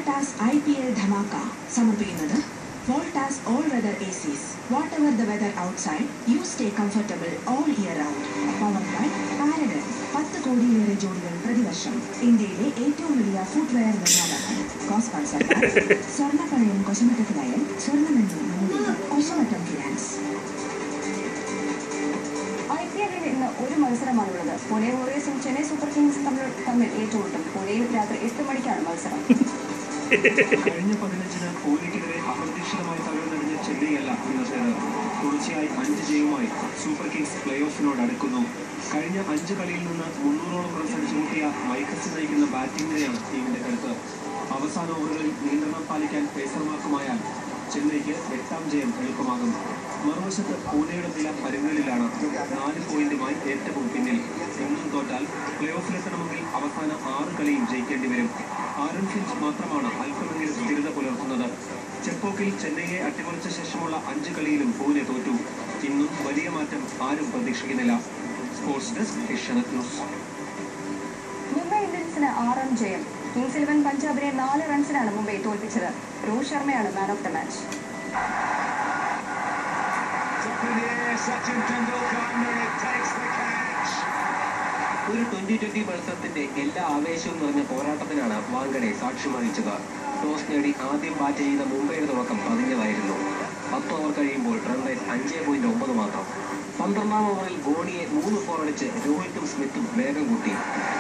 Voltas I P L dhamaka സമർപ്പിക്കുന്നത് Voltas all weather ACs whatever the weather outside you stay comfortable all year round power by Paragon പത്ത് കോടിയിലേറെ ജോഡികൾ പ്രതിവർഷം ഇന്ത്യയിലെ ഏറ്റവും വലിയ ഫുട്വെയർ നിർമ്മാതാക്കൾ കോസ് കൺസൾട്ടന്റ് സ്വർണ്ണപ്പണയം കൊശമറ്റത്തിലായാൽ സ്വർണ്ണമെന്നും മൂല്യം കൊശമറ്റം ഫിനാൻസ് ഐ പി എല്ലിൽ ഇന്ന് ഒരു മത്സരമാണുള്ളത് പൂനെ വോറിയേഴ്സും ചെന്നൈ സൂപ്പർ കിങ്സ് തമ്മിൽ തമ്മിൽ ഏറ്റുമുട്ടും പൂനെയിൽ രാത്രി എട്ട് മണിക്കാണ് മത്സരം കഴിഞ്ഞ പതിനഞ്ചിന് പൂനെക്കെതിരെ അപ്രതീക്ഷിതമായി തകർന്നടിഞ്ഞ ചെന്നൈയല്ല ഇന്നത്തേത് തുടർച്ചയായി അഞ്ച് ജയവുമായി സൂപ്പർ കിങ്സ് പ്ലേ ഓഫിനോട് അടുക്കുന്നു കഴിഞ്ഞ അഞ്ച് കളിയിൽ നിന്ന് മുന്നൂറോളം റൺസ് അടിച്ചുകൂട്ടിയ മൈക്കസ് നയിക്കുന്ന ബാറ്റിംഗിനെയാണ് ടീമിന്റെ കരുത്ത് അവസാന ഓവറുകളിൽ നിയന്ത്രണം പാലിക്കാൻ പേസർമാർക്കുമായാൽ ചെന്നൈക്ക് എട്ടാം ജയം എളുപ്പമാകും മറുവശത്ത് പൂനെയുടെ നില പരുങ്ങലിലാണ് നാല് പോയിന്റുമായി ഏറ്റവും പിന്നിൽ എന്നും തോറ്റാൽ പ്ലേ ഓഫിലെത്തണമെങ്കിൽ അവസാന ആറ് കളിയും ജയിക്കേണ്ടി വരും ആരൺ ഫിഞ്ച് മാത്രമാണ് അല്പമെങ്കിലും സ്ഥിരത പുലർത്തുന്നത് ചെപ്പോക്കിൽ ചെന്നൈയെ അട്ടിമറിച്ച ശേഷമുള്ള അഞ്ച് കളിയിലും പൂനെ തോറ്റു ഇന്നും വലിയ മാറ്റം ആരും പ്രതീക്ഷിക്കുന്നില്ല sports desk Asianet News Mumbai ഇന്ത്യൻസിന് ആറാം ജയം കിങ്സ് ഇലവൻ പഞ്ചാബിനെ നാല് റൺസിനാണ് മുംബൈ തോൽപ്പിച്ചത് രോഹിത് ശർമ്മയാണ് മാൻ ഓഫ് ദ മാച്ച് ഒരു ട്വന്റി ട്വന്റി മത്സരത്തിന്റെ എല്ലാ ആവേശവും നിറഞ്ഞ പോരാട്ടത്തിനാണ് വാങ്കഡെ സാക്ഷ്യം വഹിച്ചത് ടോസ് നേടി ആദ്യം ബാറ്റ് ചെയ്ത മുംബൈയുടെ തുടക്കം പതിഞ്ഞതായിരുന്നു പത്ത് ഓവർ കഴിയുമ്പോൾ റൺ റേറ്റ് അഞ്ച് പോയിന്റ് ഒമ്പത് മാത്രം പന്ത്രണ്ടാം ഓവറിൽ ധോണിയെ മൂന്ന് ഫോർ അടിച്ച് രോഹിത്തും സ്മിത്തും വേഗം കൂട്ടി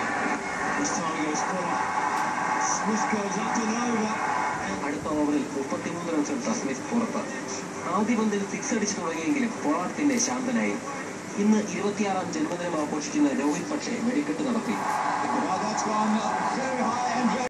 അടുത്ത ഓവറിൽ മുപ്പത്തിമൂന്ന് റൺസ് എടുത്ത സ്മിത്ത് പുറത്ത് ആദ്യ പന്തിൽ സിക്സ് അടിച്ചു തുടങ്ങിയെങ്കിലും പൊളാർഡ് പിന്നെ ശാന്തനായി ഇന്ന് ഇരുപത്തിയാറാം ജന്മദിനം ആഘോഷിക്കുന്ന രോഹിത് പക്ഷേ വെടിക്കെട്ട് നടത്തി